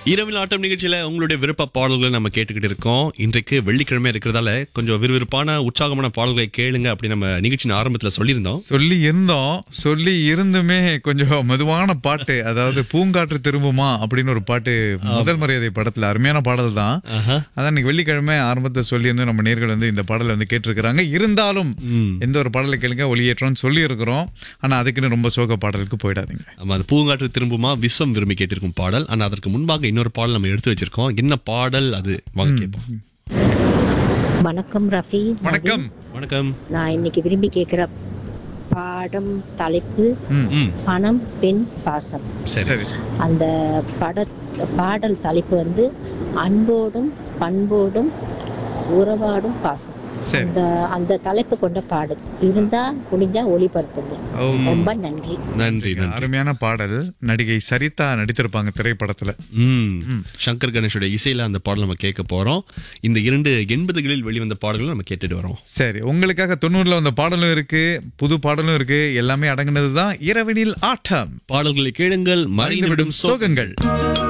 இரவில் ஆட்டம் நிகழ்ச்சியில உங்களுடைய விருப்ப பாடல்களை நம்ம கேட்டுக்கிட்டு இருக்கோம் இன்றைக்கு வெள்ளிக்கிழமை இருக்கிறதால கொஞ்சம் விறுவிறுப்பான உற்சாகமான பாடல்களை கேளுங்க அப்படி நம்ம நிகழ்ச்சியின் ஆரம்பத்துல சொல்லியிருந்தோம் சொல்லி இருந்தோம் சொல்லி இருந்துமே கொஞ்சம் மெதுவான பாட்டு அதாவது பூங்காற்று திரும்புமா அப்படின்னு ஒரு பாட்டு முதல் மரியாதை படத்துல அருமையான பாடல் தான் ஆஹா. அதான் இன்னைக்கு வெள்ளிக்கிழமை ஆரம்பத்தில் சொல்லி இருந்து நம்ம நேர்கள் வந்து இந்த பாடலை வந்து கேட்டிருக்கிறாங்க இருந்தாலும் எந்த ஒரு பாடலை கேளுங்க ஒளியேற்றோம்னு சொல்லி இருக்கிறோம் ஆனா அதுக்குன்னு ரொம்ப சோக பாடலுக்கு போயிடாதீங்க ஆமா அது பூங்காற்று திரும்புமா விஸ்வம் விரும்பி கேட்டிருக்கும் பாடல் ஆனா அதற்கு முன்பாக இன்னொரு பாடல் நம்ம எடுத்து வச்சிருக்கோம் என்ன பாடல் அது வாங்க கேட்போம் வணக்கம் ரஃபி வணக்கம் வணக்கம் நான் இன்னைக்கு விரும்பி கேட்குற பாடம் தலைப்பு ம், ம் பணம் பெண் பாசம் சரி சரி அந்த பட பாடல் தலைப்பு வந்து அன்போடும் பண்போடும் உறவாடும் பாசம் சரி அந்த அந்த தலைப்பு கொண்ட பாடல் இருந்தா முடிஞ்சா ஒளிபரப்புங்க ஓ, ரொம்ப நன்றி நன்றி நன்றி அருமையான பாடல் நடிகை சரிதா நடித்திருப்பாங்க திரைப்படத்துல ம் சங்கர் கணேஷோட இசையில அந்த பாடல் நம்ம கேட்க போறோம் இந்த இரண்டு எண்பதுகளில் வெளிவந்த பாடல்களும் நம்ம கேட்டுட்டு வரோம் சரி உங்களுக்காக தொண்ணூறுல வந்த பாடலும் இருக்கு புது பாடலும் இருக்கு எல்லாமே அடங்குனதுதான் இரவினில் ஆட்டம் பாடல்களை கேளுங்கள் மறைந்துவிடும் சோகங்கள் சோகங்கள்